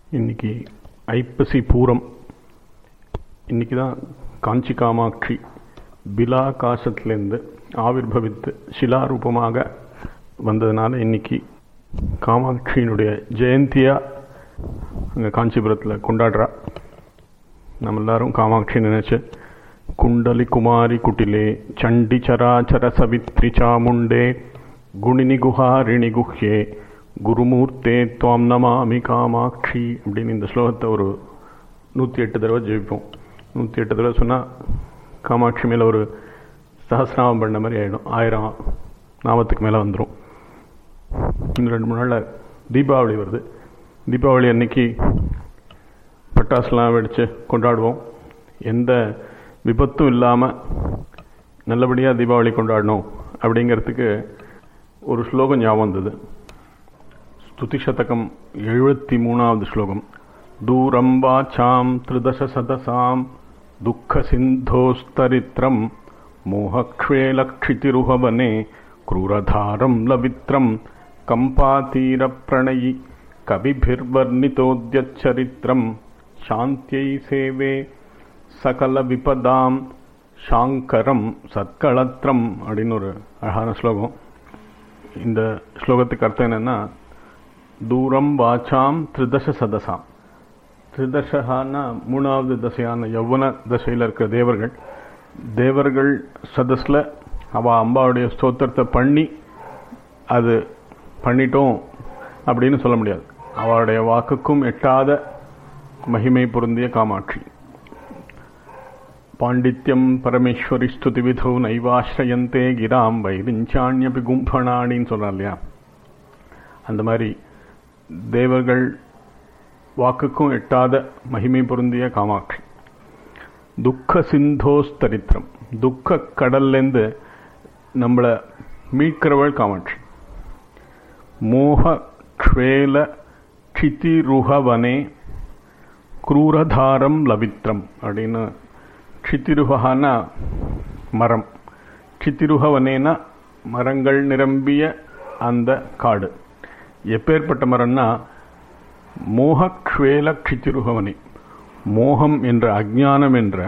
இன்னைக்கு ஐப்பசி பூரம் இன்னைக்கு தான் காஞ்சி காமாட்சி பிலாகாசத்துலேருந்து ஆவிர்பவித்து சிலாரூபமாக வந்ததுனால இன்னைக்கு காமாட்சியினுடைய ஜெயந்தியாக அங்கே காஞ்சிபுரத்தில் கொண்டாடுறா நம்ம எல்லாரும் காமாட்சி நினைச்சு குண்டலி குமாரி குட்டிலே சண்டி சராச்சர சவித்ரி சாமுண்டே குணினி குஹாரிணி குஹ்யே குருமூர்த்தே துவாம் நமாமி காமாட்சி அப்படின்னு இந்த ஸ்லோகத்தை ஒரு நூற்றி எட்டு தடவை ஜெயிப்போம் நூற்றி எட்டு தடவை சொன்னால் காமாட்சி மேலே ஒரு சஹசிரநாமம் பண்ண மாதிரி ஆகிடும் ஆயிரம் நாமத்துக்கு மேலே வந்துடும் இன்னும் ரெண்டு மூணு நாளில் தீபாவளி வருது தீபாவளி அன்னைக்கு பட்டாசுலாம் வெடித்து கொண்டாடுவோம் எந்த விபத்தும் இல்லாமல் நல்லபடியாக தீபாவளி கொண்டாடணும் அப்படிங்கிறதுக்கு ஒரு ஸ்லோகம் ஞாபகம் வந்தது ஸ்துதி சதகம் எழுபத்தி மூணாவது ஸ்லோகம் தூரம் வாச்சாம் திருதச சதசாம் துக்க சிந்தோஸ்தரித்திரம் மோகக்ஷேலக்ஷிதிருஹவனே क्रूरधारं लवित्रं कम्पातीरप्रणयि कविभिर्वर्णितोद्यच्चरित्रं शान्त्यै सेवे सकलविपदां சாங்கரம் சத்களத்திரம் அப்படின்னு ஒரு அழகான ஸ்லோகம் இந்த ஸ்லோகத்துக்கு அர்த்தம் என்னன்னா தூரம் வாச்சாம் திரிதச சதசாம் திரிதசகான மூணாவது தசையான யௌவன தசையில் இருக்கிற தேவர்கள் தேவர்கள் சதஸில் அவள் அம்பாவுடைய ஸ்தோத்திரத்தை பண்ணி அது பண்ணிட்டோம் அப்படின்னு சொல்ல முடியாது அவளுடைய வாக்குக்கும் எட்டாத மகிமை பொருந்திய காமாட்சி பாண்டித்யம் பரமேஸ்வரி ஸ்துதி விதோ நைவாஸ்ரயந்தே கிராம் வைரிஞ்சாண்யபி கும்பனானின்னு சொல்கிறான் இல்லையா அந்த மாதிரி தேவர்கள் வாக்குக்கும் எட்டாத மகிமை பொருந்திய காமாட்சி துக்க சிந்தோஸ்தரித்திரம் துக்க கடல்லேருந்து நம்மளை மீட்கிறவள் காமாட்சி மோக க்ஷேல க்ஷிதிருஹவனே குரூரதாரம் லவித்ரம் அப்படின்னு க்ஷிதிருஹானா மரம் க்ஷிதிருஹவனேனா மரங்கள் நிரம்பிய அந்த காடு எப்பேற்பட்ட மரம்னா மோகக்ஷேல க்ஷிதிருஹவனே மோகம் என்ற அஜானம் என்ற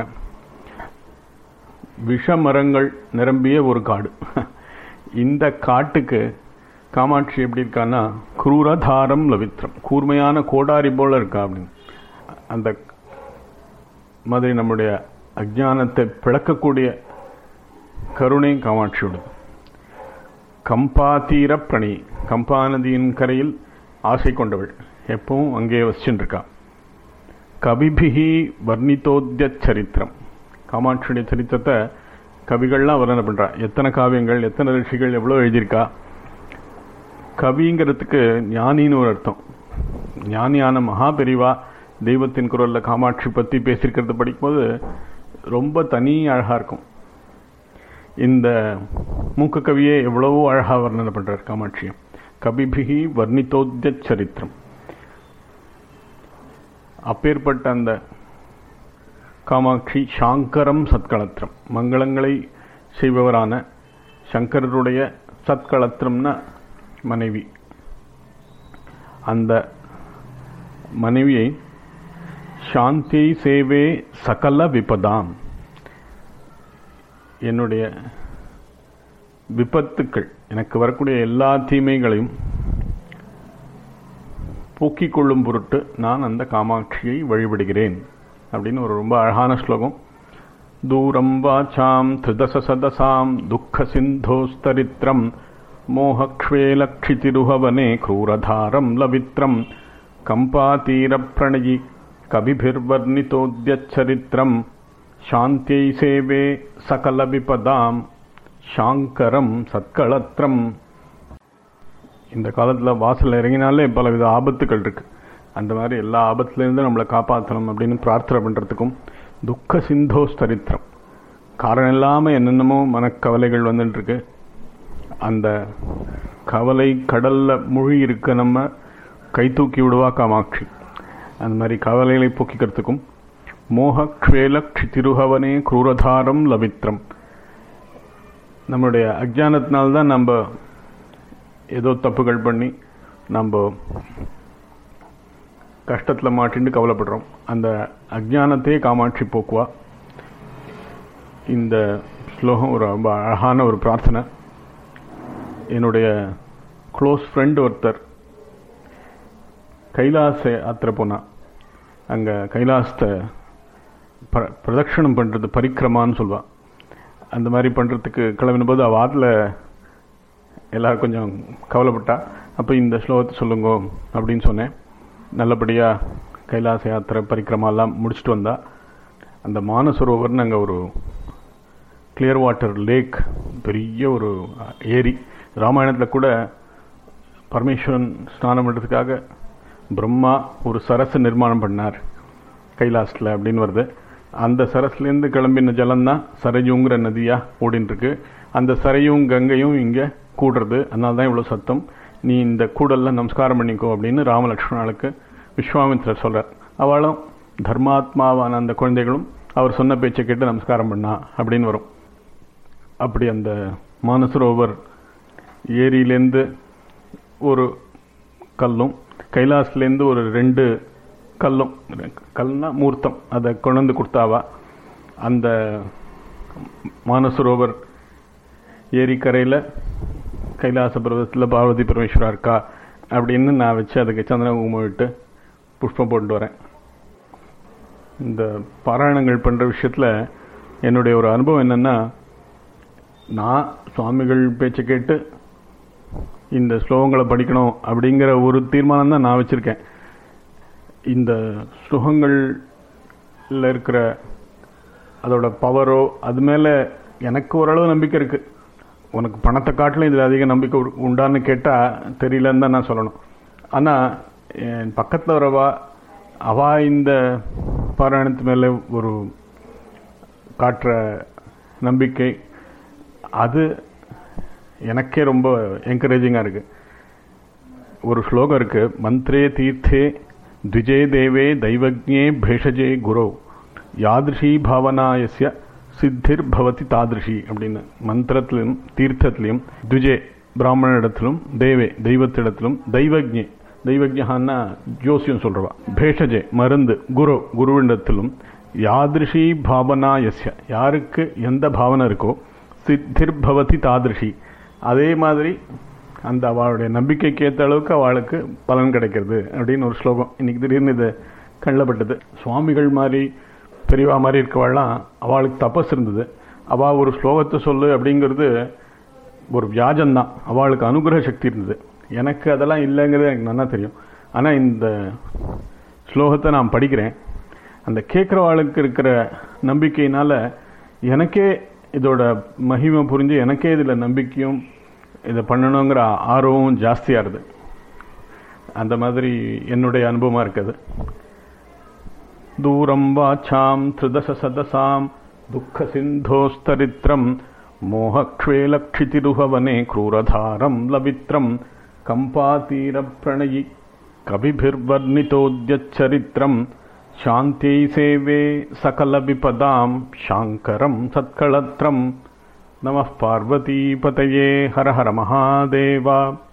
விஷமரங்கள் நிரம்பிய ஒரு காடு இந்த காட்டுக்கு காமாட்சி எப்படி இருக்கான்னா குரூரதாரம் லவித்ரம் கூர்மையான கோடாரி போல இருக்கா அப்படின்னு அந்த மாதிரி நம்முடைய அஜானத்தை பிளக்கக்கூடிய கருணை காமாட்சியோடு கம்பாத்தீர பிரணி கம்பா நதியின் கரையில் ஆசை கொண்டவள் எப்பவும் அங்கே வச்சுட்டு இருக்கா கவிபிகி வர்ணித்தோத்திய சரித்திரம் காமாட்சியுடைய சரித்திரத்தை கவிகள்லாம் வர்ணனை பண்றா எத்தனை காவியங்கள் எத்தனை ரிஷிகள் எவ்வளோ எழுதியிருக்கா கவிங்கிறதுக்கு ஞானின்னு ஒரு அர்த்தம் ஞானியான மகாபெரிவா தெய்வத்தின் குரல்ல காமாட்சி பத்தி பேசியிருக்கிறது படிக்கும்போது ரொம்ப தனி அழகா இருக்கும் இந்த மூக்க கவியே எவ்வளவோ அழகா வர்ணனை பண்றார் காமாட்சியம் கபிபிகி வர்ணித்தோத்திய சரித்திரம் அப்பேற்பட்ட அந்த காமாட்சி சாங்கரம் சத்களத்திரம் மங்களங்களை செய்பவரான சங்கரருடைய சத்களத்திரம்னா மனைவி அந்த மனைவியை சாந்தி சேவே சகல விபதாம் என்னுடைய விபத்துக்கள் எனக்கு வரக்கூடிய எல்லா தீமைகளையும் போக்கிக் கொள்ளும் பொருட்டு நான் அந்த காமாட்சியை வழிபடுகிறேன் அப்படின்னு ஒரு ரொம்ப அழகான ஸ்லோகம் தூரம் வாச்சாம் திருதச சதசாம் துக்க சிந்தோஸ்தரித்திரம் மோகக்ஷேலக்ஷிதிருஹவனே क्रूरधारं लवित्रं कम्पातीरप्रणयि कविभिर्वर्णितोद्यच्छरित्रं शान्त्यै सेवे सकलविपदां சாங்கரம் சத்களத்திரம் இந்த காலத்தில் வாசல் இறங்கினாலே பலவித ஆபத்துகள் இருக்கு அந்த மாதிரி எல்லா ஆபத்துலேருந்து நம்மளை காப்பாற்றணும் அப்படின்னு பிரார்த்தனை பண்ணுறதுக்கும் துக்க சிந்தோஸ்தரித்திரம் காரணம் இல்லாமல் என்னென்னமோ மனக்கவலைகள் வந்துட்டு இருக்கு அந்த கவலை கடல்ல மூழ்கி இருக்க நம்ம கை தூக்கி விடுவா காமாட்சி அந்த மாதிரி கவலைகளை போக்கிக்கிறதுக்கும் மோக க்ஷேல திருஹவனே குரூரதாரம் லவித்ரம் நம்மளுடைய அஜானத்தினால்தான் நம்ம ஏதோ தப்புகள் பண்ணி நம்ம கஷ்டத்தில் மாட்டின்னு கவலைப்படுறோம் அந்த அஜ்ஞானத்தையே காமாட்சி போக்குவா இந்த ஸ்லோகம் ஒரு ரொம்ப அழகான ஒரு பிரார்த்தனை என்னுடைய க்ளோஸ் ஃப்ரெண்ட் ஒருத்தர் கைலாச யாத்திரை போனா அங்கே கைலாசத்தை ப பிரதட்சணம் பண்ணுறது பரிக்கிரமான்னு சொல்லுவாள் அந்த மாதிரி பண்ணுறதுக்கு கிளம்பின போது அவள் ஆற்றுல எல்லோரும் கொஞ்சம் கவலைப்பட்டா அப்போ இந்த ஸ்லோகத்தை சொல்லுங்க அப்படின்னு சொன்னேன் நல்லபடியாக கைலாச யாத்திரை பரிக்கிரமாலாம் முடிச்சுட்டு வந்தா அந்த மானசரோவர்னு அங்கே ஒரு கிளியர் வாட்டர் லேக் பெரிய ஒரு ஏரி ராமாயணத்தில் கூட பரமேஸ்வரன் ஸ்நானம் பண்ணுறதுக்காக பிரம்மா ஒரு சரசு நிர்மாணம் பண்ணார் கைலாசத்தில் அப்படின்னு வருது அந்த சரஸ்லேருந்து கிளம்பின ஜலம்தான் சரையுங்கிற நதியாக ஓடின்னு இருக்கு அந்த சரையும் கங்கையும் இங்கே கூடுறது அதனால தான் இவ்வளோ சத்தம் நீ இந்த கூடலில் நமஸ்காரம் பண்ணிக்கோ அப்படின்னு ராமலட்சுமணாளுக்கு விஸ்வாமித்ரர் சொல்கிறார் அவளும் தர்மாத்மாவான அந்த குழந்தைகளும் அவர் சொன்ன பேச்சை கேட்டு நமஸ்காரம் பண்ணா அப்படின்னு வரும் அப்படி அந்த மானசரோவர் ஏரியிலேருந்து ஒரு கல்லும் கைலாஸ்லேருந்து ஒரு ரெண்டு கல்லும் கல்னா மூர்த்தம் அதை கொண்டு கொடுத்தாவா அந்த மானசரோவர் ஏரிக்கரையில் கைலாச பர்வதத்தில் பார்வதி பரமேஸ்வரா இருக்கா அப்படின்னு நான் வச்சு அதுக்கு சந்திரன் குங்குமம் விட்டு புஷ்பம் போட்டு வரேன் இந்த பாராயணங்கள் பண்ணுற விஷயத்தில் என்னுடைய ஒரு அனுபவம் என்னென்னா நான் சுவாமிகள் பேச்சை கேட்டு இந்த ஸ்லோகங்களை படிக்கணும் அப்படிங்கிற ஒரு தீர்மானம் தான் நான் வச்சுருக்கேன் இந்த ஸ்லோகங்களில் இருக்கிற அதோட பவரோ அது மேலே எனக்கு ஓரளவு நம்பிக்கை இருக்குது உனக்கு பணத்தை காட்டிலும் இதில் அதிக நம்பிக்கை உண்டான்னு கேட்டால் தெரியலன்னு தான் நான் சொல்லணும் ஆனால் என் பக்கத்தில் வரவா அவா இந்த பாராயணத்து மேலே ஒரு காட்டுற நம்பிக்கை அது எனக்கே ரொம்ப என்கரேஜிங்காக இருக்குது ஒரு ஸ்லோகம் இருக்குது மந்த்ரே தீர்த்தே த்விஜே தேவே தெய்வஜே பேஷஜே குரோ யாதிருஷி பாவனாயசிய சித்திர் பவதி தாதிருஷி அப்படின்னு மந்திரத்திலும் தீர்த்தத்திலையும் த்விஜே பிராமணனிடத்திலும் தேவே தெய்வத்திடத்திலும் தெய்வஜே தெய்வஜான்னா ஜோசியம் சொல்றவா பேஷஜே மருந்து குரு குருவிடத்திலும் யாதிருஷி பாவனாயசிய யாருக்கு எந்த பாவனை இருக்கோ சித்திர் பவதி தாதிருஷி அதே மாதிரி அந்த அவளுடைய நம்பிக்கைக்கு ஏற்ற அளவுக்கு அவளுக்கு பலன் கிடைக்கிறது அப்படின்னு ஒரு ஸ்லோகம் இன்னைக்கு திடீர்னு இது கள்ளப்பட்டது சுவாமிகள் மாதிரி பெரியவா மாதிரி இருக்கவாள்லாம் அவளுக்கு தபஸ் இருந்தது அவள் ஒரு ஸ்லோகத்தை சொல்லு அப்படிங்கிறது ஒரு வியாஜம்தான் அவளுக்கு அனுகிரக சக்தி இருந்தது எனக்கு அதெல்லாம் இல்லைங்கிறது எனக்கு நல்லா தெரியும் ஆனால் இந்த ஸ்லோகத்தை நான் படிக்கிறேன் அந்த கேட்குறவாளுக்கு இருக்கிற நம்பிக்கையினால எனக்கே இதோட மகிமை புரிஞ்சு எனக்கே இதில் நம்பிக்கையும் இதை பண்ணணுங்கிற ஆர்வமும் ஜாஸ்தியாக இருது அந்த மாதிரி என்னுடைய அனுபவமாக இருக்குது தூரம் வாச்சாம் திருதச சதசாம் துக்க சிந்தோஸ்தரித்திரம் மோகக்ஷேலக்ஷிதிருஹவனே क्रूरधारं लवित्रं कम्पातीरप्रणयि कविभिर्वर्णितोद्यच्चरित्रं शान्त्यै सेवे सकलविपदां शाङ्करं सत्कळत्रं नमः पार्वतीपतये हर हर महादेव